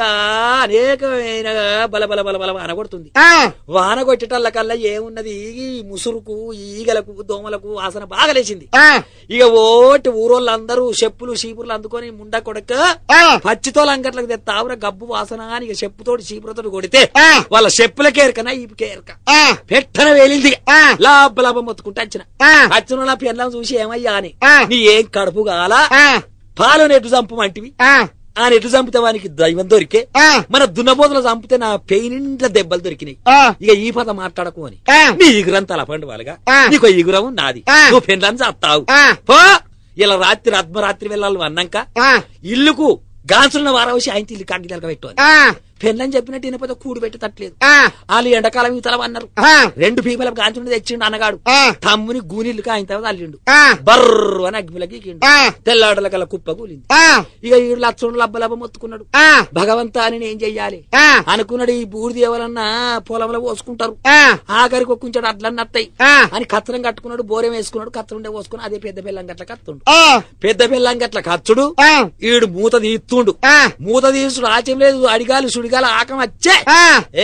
అనేకమైన బల బల బల బల వాన కొడుతుంది ఆ, వాన కొట్టేటల్ల కల్లా ఏమున్నది ఈ ముసురుకు ఈ ఈగలకు దోమలకు వాసన బాగా లేచింది ఆ, ఇక ఓటి ఊరోళ్ళందరూ చెప్పులు చీపుర్లు అందుకొని ముండ కొడక ఆ, పచ్చితోలు అంగట్లకు తెత్తావుర గబ్బు వాసన అని ఇక చెప్పుతోటి చీపురతోటి కొడితే ఆ. వాళ్ళ చెప్పులకే ఎరకనా ఈపుకే ఎరక ఆ, పెట్టన వేలింది ఆ. లాభ లాభం మొత్తుకుంటే వచ్చిన ఆ. వచ్చిన నా పిల్లలు చూసి ఏమయ్యా అని ఆ. నీ ఏం కడుపు కాలా ఆ, పాలు నెట్టు చంపమంటివి ఆ, ఆ నెట్టు చంపితే వానికి దైవం దొరికే ఆ, మన దున్నపోతులు చంపితే నా పెయినింట్ల దెబ్బలు దొరికినాయి ఆ, ఇక ఈ పద మాట్లాడకు అని ఆ. నీ ఈగురం తలపండి వాళ్ళగా ఆ. నీకు ఈగురం నాది ఆ. నువ్వు పెండ్లని చస్తావు ఆ. పో ఇలా రాత్రి అర్ధరాత్రి వెళ్ళాలి అన్నాక ఆ, ఇల్లుకు గాంచున్న వారవసి ఆయన ఇల్లు కాకి పెట్టు ఆ, పెళ్ళని చెప్పినట్టు వినపోతే కూడు పెట్టి తట్టలేదు ఆ, వాళ్ళు ఎండాకాలం ఇతల అన్నారు ఆ, రెండు పీపల గాంచుండి తెచ్చిండు అన్నగాడు ఆ, తమ్ముని గూనిల్లు ఆయన తర్వాత అల్లిండు ఆ, బర్రు అని అగ్గిలకి గీకిండు ఆ, తెల్లాడల కల్లా కుప్ప కూలింది ఆ, ఇక ఈడు లచ్చోడు లబ్బ లబ్బ మొత్తుకున్నాడు ఆ, భగవంత అని నేను చెయ్యాలి ఆ, అనుకున్నాడు ఈ బూడిది ఎవరన్నా పొలంలో పోసుకుంటారు ఆ, ఆఖరికి ఒక్కుంచాడు అట్లన్నీ అత్తాయి ఆ, అని కత్తరం కట్టుకున్నాడు బోరం వేసుకున్నాడు కత్తరుండే పోసుకుని అదే పెద్ద బెల్లం గట్ల కత్తుండు ఆ, పెద్ద బెల్లం గట్ల కచ్చుడు ఆ, ఈడు మూత తీస్తుండు ఆ, మూత తీసుడు ఆచం లేదు అడిగాలి సుడిగాలి ఆకం వచ్చే ఆ,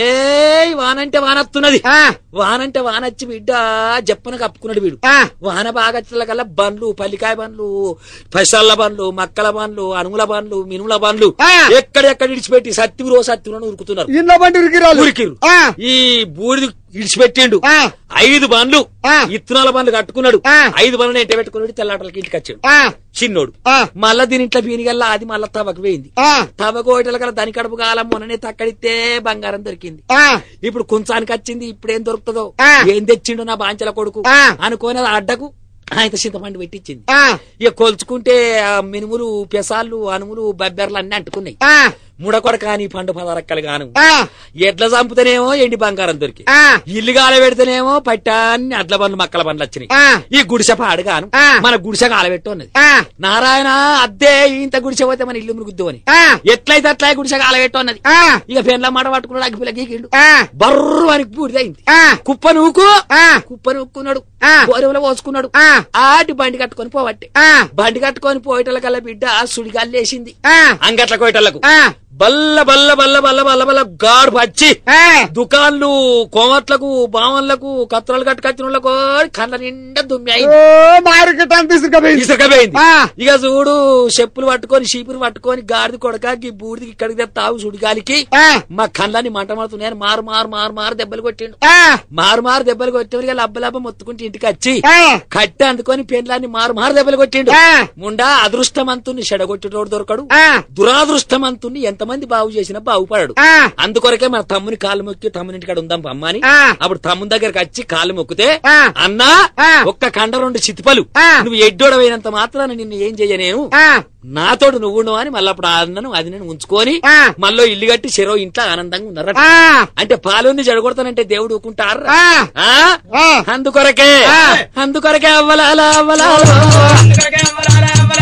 ఏయ్ వానంటే వానత్తున్నది ఆ, వానంటే వానొచ్చి బిడ్డ జప్పన కప్పుకున్నాడు వీడు ఆ, వాన బాగా కల్లా బండ్లు పల్లికాయ బండ్లు పైసల్ల బండ్లు మక్కల బండ్లు అనుముల బండ్లు మినుముల బండ్లు ఆ. ఎక్కడెక్కడ ఇడిచిపెట్టి సత్తివిరో సత్తివిరో ఉరుకుతున్నారు ఇంట్లో బండి ఉరికిరాలు ఉరికిరు ఆ, ఈ బూడిది ఇడిచిపెట్టిండు ఆ, ఐదు బండ్లు ఆ. ఇత్తనాల బండ్లు కట్టుకున్నాడు ఆ. ఐదు బండ్లు ఎంట పెట్టుకున్నాడు తెల్లాటలకి ఇంటికి వచ్చాడు ఆ, చిన్నోడు ఆ, మళ్ళా దీని ఇంట్లో పీనిగల్లా అది మళ్ళా తవకు పోయింది ఆ, తవకు ఒకటి కల దాని కడుపు కాలం మొన్ననే తక్కడితే బంగారం దొరికింది ఆ, ఇప్పుడు కొంచానికి వచ్చింది ఇప్పుడు ఏం దొరుకుతుందో ఆ. ఏం తెచ్చిండు నా బాంచల కొడుకు ఆ. అనుకోని అది అడ్డకు ఆయన చింతపండు పెట్టించింది ఆ, ఇక కొలుచుకుంటే ఆ మినుములు పెసాళ్ళు అనుములు బబ్బెర్లు అన్ని అంటుకున్నాయి ఆ, ముడకొడ కాని పండు పదరక్కలు గాను ఆ, ఎడ్ల చంపుతేనేమో ఎండి బంగారం దొరికి ఆ, ఇల్లు గాల పెడితేనేమో పట్టాన్ని అడ్ల బండ్లు మక్కల బండ్లు వచ్చినాయి ఆ, ఈ గుడిసె పాడుగాను ఆ. మన గుడిసె కాలబెట్టి ఉన్నది ఆ, నారాయణ అద్దే ఇంత గుడిసె పోతే మన ఇల్లు మురుగుద్దు అని ఆ, ఎట్లయితే అట్లా గుడిసె కాలబెట్టి ఉన్నది ఆ, ఇక పెండ్ల మాట పట్టుకున్నాడు అగ్గిపిల్ల గీకిండు ఆ, బర్రు అని బూడిదైంది ఆ, కుప్ప నూకు ఆ, కుప్ప నూక్కున్నాడు ఆ. గోరెవలో పోసుకున్నాడు ఆ, ఆటి బండి కట్టుకొని పోవట్టే ఆ, బండి కట్టుకొని పోయేటల కల్లా బిడ్డ సుడిగాల్లేసింది ఆ, అంగట్ల కోయటలకు ఆ, బల్ల బల్ల బల్ల బల్ల బల్ల బల్ల గాడు పచ్చి ఆ, దుకాన్లు కోమట్లకు బావన్లకు కత్రాలు కట్టుకొచ్చినోళ్ళకు కళ్ళ నిండా దుమ్మి అయింది ఓ మార్కెట్ అంత తీసుకుపోయింది ఇసుకపోయింది ఆ. ఇక చూడు చెప్పులు పట్టుకొని చీపురు పట్టుకొని గాడిది కొడక ఈ బూడిది ఇక్కడికి తెస్తావు సుడిగాలికి ఆ, మా కళ్ళని మంట మారుతున్నాయని మారు మారు మారు మారు దెబ్బలు కొట్టిండు ఆ, మారు మారు దెబ్బలు కొట్టేవారు లబ్బ లబ్బ మొత్తుకుంటే ఇంటికి వచ్చి ఆ, కట్టె అందుకొని పెండ్లాన్ని మారు మారు దెబ్బలు కొట్టిండు ఆ. ముండా అదృష్టమంతుని చెడగొట్టేటోడు దొరకడు ఆ, దురాదృష్టమంతుని ఎంతమంది బాగు చేసినా బాగుపడాడు ఆ, అందుకొరకే మన తమ్ముని కాళ్ళు మొక్కి తమ్ముని ఇంటికాడ ఉందాం అమ్మని ఆ. అప్పుడు తమ్ముని దగ్గరికి వచ్చి కాళ్ళు మొక్కితే ఆ. అన్నా ఆ. ఒక్క కండ రెండు చితిపలు ఆ. నువ్వు ఎడ్డోడమైనంత మాత్రాన నిన్ను ఏం చెయ్యనేను ఆ, నాతోడు నువ్వు అని మళ్ళీ అప్పుడు ఆ అన్నను అది నేను ఉంచుకొని ఆ. మళ్ళీ ఇల్లు కట్టి చెరో ఇంట్లో ఆనందంగా ఉన్నారట ఆ, అంటే పాలుని చెడగొడతానంటే దేవుడు ఊకుంటారా ఆ, ఆ? ఆ. అందుకొరకే ఆ. అందుకొరకే అవ్వలాల అవ్వలాల అందుకొరకే అమరాల అమరాల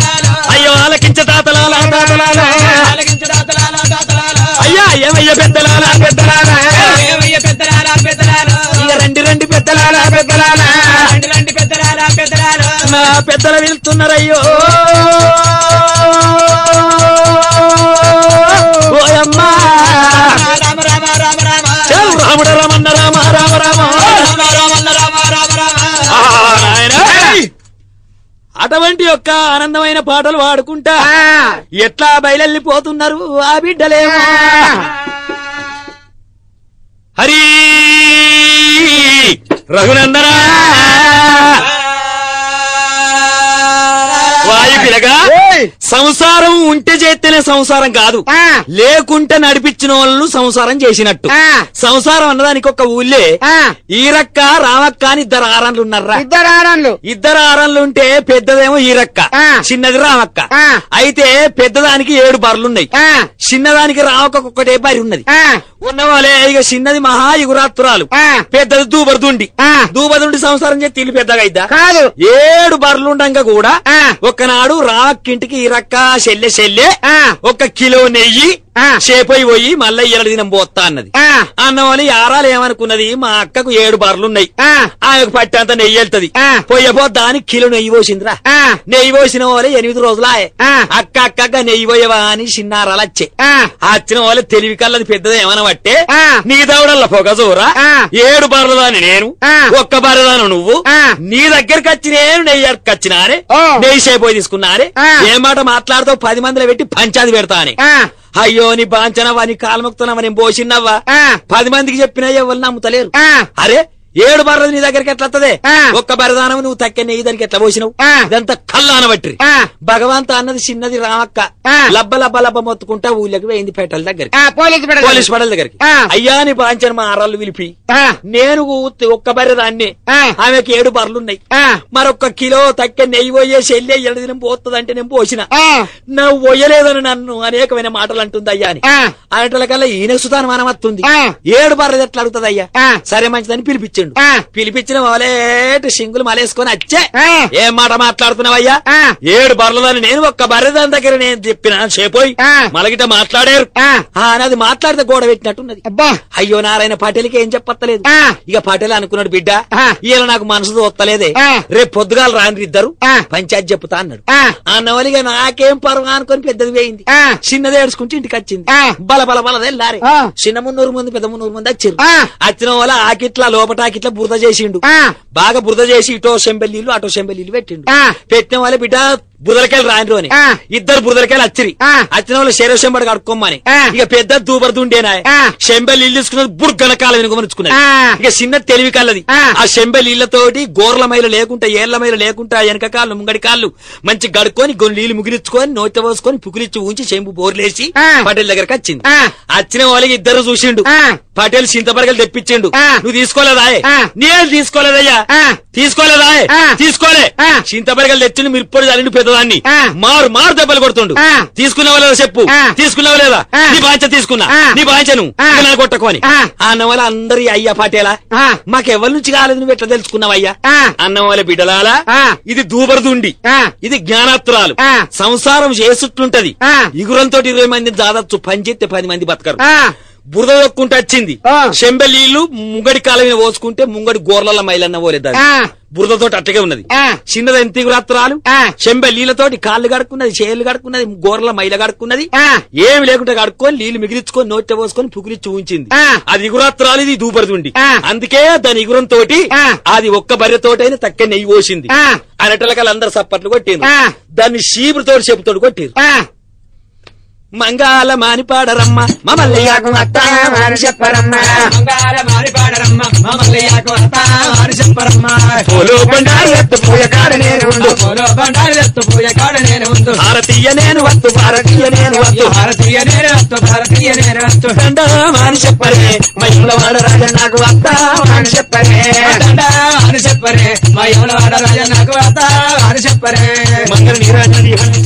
అయ్యో ఆలకించ తాతలాల తాతలాల ఆలకించు దాతలాల దాతలాల అయ్యా ఏమయ్య పెద్దలాల పెద్దలాల ఏమయ్య పెద్దలాల పెద్దలాల ఇక రండి రండి పెద్దలాల పెద్దలాల రండి రండి పెద్దలాల పెద్దలాల నా పెద్దలు వెళ్తున్నారయ్యో ఓయమ్మా రామ రామ రామ రామ చాలు రాముడ రామన్న రామ రామ రామ రామ రామ రామ రామ రామ ఆ, నాయనా. అటువంటి యొక్క ఆనందమైన పాటలు పాడుకుంటా ఎట్లా బయలెళ్ళిపోతున్నారు ఆ బిడ్డలేమో హరి రఘునందన వాయు పిలగా ఏయ్! సంసారం ఉంటే చేస్తేనే సంసారం కాదు ఆ. లేకుంటే నడిపించిన వాళ్ళు సంసారం చేసినట్టు ఆ. సంసారం అన్నదానికి ఒక ఊళ్ళే ఆ. ఈరక్క రామక్క అని ఇద్దరు ఆరణలు ఉన్నారా ఇద్దరు ఆడన్లు ఇద్దరు ఆరణలు ఉంటే పెద్దదేమో ఈరక్క ఆ. చిన్నది రామక్క ఆ. అయితే పెద్దదానికి ఏడు బర్రెలున్నాయి ఆ. చిన్నదానికి రామక్క ఒక్కటే బరి ఉన్నది ఆ. ఉన్నవాళ్ళే ఇక చిన్నది మహా యుగురాత్రురాలు ఆ. పెద్దది దూబరదుండి ఆ. దూబదుండి సంసారం చేసి ఇల్లు పెద్దగా అయిద్దా కాదు ఏడు బర్రెలుండగా కూడా ఆ. ఒక్కనాడు రామక్కింటికి ఈరక్క చెల్లె చెల్లె ఆ. ఒక కిలో నెయ్యి ఆ. చేపోయి పోయి మళ్ళీ ఇరడు దినం పోతా అన్నది ఆ. అన్న వాళ్ళు యారాలు ఏమనుకున్నది మా అక్కకు ఏడు బర్రెలున్నాయి ఆ. ఆమెకు పట్టేంత నెయ్యి వెళ్తది ఆ. పోయబో దానికి కిలో నెయ్యి పోసిందిరా ఆ. నెయ్యి పోసిన వాళ్ళే ఎనిమిది రోజులాయే ఆ. అక్క అక్కగా నెయ్యి పోయవా అని చిన్నారాలు వచ్చే ఆ. వచ్చిన వాళ్ళే తెలివి కల్లది పెద్దది ఏమన్నా బట్టే ఆ. నీ దవడల్ల పొగ చూరా ఆ. ఏడు బర్రదాని నేను ఆ. ఒక్క బర్రదాను నువ్వు ఆ. నీ దగ్గరికి వచ్చి నేను నెయ్యి వచ్చినానే ఓ. నెయ్యి సేపోయి తీసుకున్నానే ఆ. ఏ మాట మాట్లాడుతావు పది మందిలో పెట్టి పంచాది పెడతా అని ఆ. అయ్యో నీ బాంచనవా నీ కాలముక్తున్నావా నేను పోసినవ్వా ఆ. పది మందికి చెప్పినా ఎవరు నమ్ముతలేరు ఆ. అరే ఏడు బర్రది నీ దగ్గరికి ఎట్లా వత్తదే ఆ. ఒక్క బరదానం నువ్వు తక్కే నెయ్యి దానికి ఎట్లా పోసినావు ఆ. ఇదంతా కల్లాన బట్టి ఆ. భగవంత అన్నది చిన్నది రామక్క ఆ. లబ్బ లబ్బ లబ్బ మొత్తుకుంటా ఊళ్ళకి వేయింది పేటల దగ్గరికి ఆ. పోలీసు బిడ్డ పోలీస్ పడల దగ్గరికి ఆ. అయ్యా నీ బాంచన మా ఆరాళ్ళు పిలిపి ఆ. నేను ఊ- ఒక్క బర్రె దాన్ని ఆ. ఆమెకి ఏడు బర్రెలున్నాయి ఆ. మరొక్క కిలో తక్కే నెయ్యి పోయే చెల్లి ఎడ దినం పోతుందంటే నేను పోసిన ఆ. నువ్వు పోయలేదని నన్ను అనేకమైన మాటలు అంటుంది అయ్యా అని ఆ. అనేటల కల్లా ఈయన సుతాను మనం వస్తుంది ఆ. ఏడు బర్రెది ఎట్లా అడుగుతుంది అయ్యా ఆ. సరే మంచిదని పిలిపించండు ఆ. పిలిపించిన వాళ్ళేటు సింగులు మలేసుకొని వచ్చే ఆ. ఏం మాట మాట్లాడుతున్నావయ్యా ఆ. ఏడు బర్రెలని నేను ఒక్క బర్రె దాని దగ్గర నేను చెప్పిన చేపోయి ఆ. మలగిట మాట్లాడారు ఆ. ఆ, అనేది మాట్లాడితే గోడ పెట్టినట్టున్నది అబ్బా అయ్యో నారాయణ పాటేలకి ఏం చెప్పత్తలేదు ఆ. ఇక పాటేలు అనుకున్నాడు బిడ్డ ఆ. ఈయన నాకు మనసు వస్తలేదే ఆ. రేపు పొద్దుగాల రాని ఇద్దరు ఆ. పంచాయతీ చెప్తా అన్నాడు ఆ. అన్నవలిగా నాకేం పర్వ అనుకొని పెద్దది వేయింది ఆ. చిన్నది ఏడుచుకుంటే ఇంటికి వచ్చింది ఆ. బల బల బల తెల్లారే ఆ. చిన్న మున్నూరు మంది పెద్ద మున్నూరు మంది వచ్చారు ఆ. వచ్చిన వాళ్ళ ఆకిట్లా లోపటాకిట్లా బురద చేసిండు ఆ. బాగా బురద చేసి ఇటో సెంబెల్లీలు అటో సెంబెల్లీలు పెట్టిండు ఆ. పెట్టిన వాళ్ళ బిడ్డ బురదలకెళ్ళి రాని అని ఆ. ఇద్దరు బురదలకెళ్ళి వచ్చిరి ఆ. వచ్చిన వాళ్ళు శరీర చెంబడి కడుక్కోమని ఆ. ఇక పెద్ద దూబర్ దుండేనా ఆ. చెంబెల్ ఇల్లు తీసుకున్నది బుర్గన కాలం వెనుకమనుకున్నది ఆ. ఇక చిన్న తెలివి కల్లది ఆ. ఆ చెంబెల్ ఇళ్లతోటి గోర్ల మైలు లేకుండా ఏళ్ల మైలు లేకుండా వెనక కాళ్ళు ముంగడి కాళ్ళు మంచి గడుకొని కొన్ని నీళ్లు ముగిలించుకొని నోట పోసుకొని పుకిలిచ్చి ఉంచి చెంబు బోర్లేసి ఆ. పటేల్ దగ్గరకు వచ్చింది ఆ. వచ్చిన వాళ్ళకి ఇద్దరు చూసిండు ఆ. పటేల్ చింతపరగలు తెప్పించిండు ఆ. నువ్వు తీసుకోలేదా ఆ. నేను తీసుకోలేదయ్యా ఆ. తీసుకోలేదా ఆ. తీసుకోలే ఆ. చింతపరగలు తెచ్చిండు మిరుపొడి చల్లిండు పెద్దదాన్ని ఆ. మారు మారు దెబ్బలు కొడుతుండు ఆ. తీసుకున్నావా లేదా చెప్పు ఆ. తీసుకున్నావా లేదా ఆ. నీ బాంచ తీసుకున్నా ఆ. నీ బాంచను ఆ. ఇక నన్ను కొట్టకొని ఆ. అన్న వాళ్ళ అందరి అయ్యా పాటేలా ఆ. మాకెవరి నుంచి కాలేదు నువ్వు ఎట్లా తెలుసుకున్నావయ్యా ఆ. అన్న వాళ్ళ బిడ్డలాలా ఆ. ఇది దూబరదుండి ఆ. ఇది జ్ఞానాత్రాలు ఆ. సంసారం చేసుట్లుంటది ఆ. ఇగురంతో ఇరవై మంది దాదాపు పని చేస్తే పది మంది బతకరు ఆ. బురద దొక్కుంటే వచ్చింది ఆ. చెంబెలీలు ముంగడి కాలం మీద పోసుకుంటే ముంగడి గోర్ల మైలన్న పోలేదు ఆ. బురదతోటి అట్టగే ఉన్నది ఆ. చిన్నది ఎంత ఇగురాత్రాలు ఆ. చెంబెలీలతోటి కాళ్ళు కడుక్కున్నది చేతులు కడుక్కున్నది గోర్ల మైల కడుక్కున్నది ఆ. ఏమి లేకుండా కడుక్కొని నీళ్లు మిగిలించుకొని నోట పోసుకొని పుకిలిచ్చి ఉంచింది ఆ. అది ఇగురాత్రాలు ఇది దూపరుదుండి ఆ. అందుకే దాని ఇగురం తోటి ఆ. అది ఒక్క బర్రెతోటైనా తక్క నెయ్యి పోసింది ఆ. అనటలకల్ అందరు సప్పట్లు కొట్టింది ఆ. దాన్ని శీపుతోటి చెప్పుతోటి కొట్టిరు ఆ. మంగాల మానిపాడరమ్మ మమల్లయ్యకు అత్త అని చెప్పరమ్మా మంగార మారి పాడరమ్మ మమ్మల్లియాకు అత్త అని చెప్పరమ్మ పోలో బండారు ఎత్తుపోయ కాడ నేను ఉండు పోలో బండారు ఎత్తుపోయే కాడ నేను ఉండు భారతీయ నేను వత్తు భారతీయ నేను వత్తు భారతీయ నేను వస్తు భారతీయ నేను వస్తు దండమాని చెప్పరే మహిళ వాడ రాజ నాకు అత్త అని చెప్పరే దండా అని చెప్పరే మా ఎవడ రాజ నాకు అత్త అని చెప్పరే మంగళ నీరాజ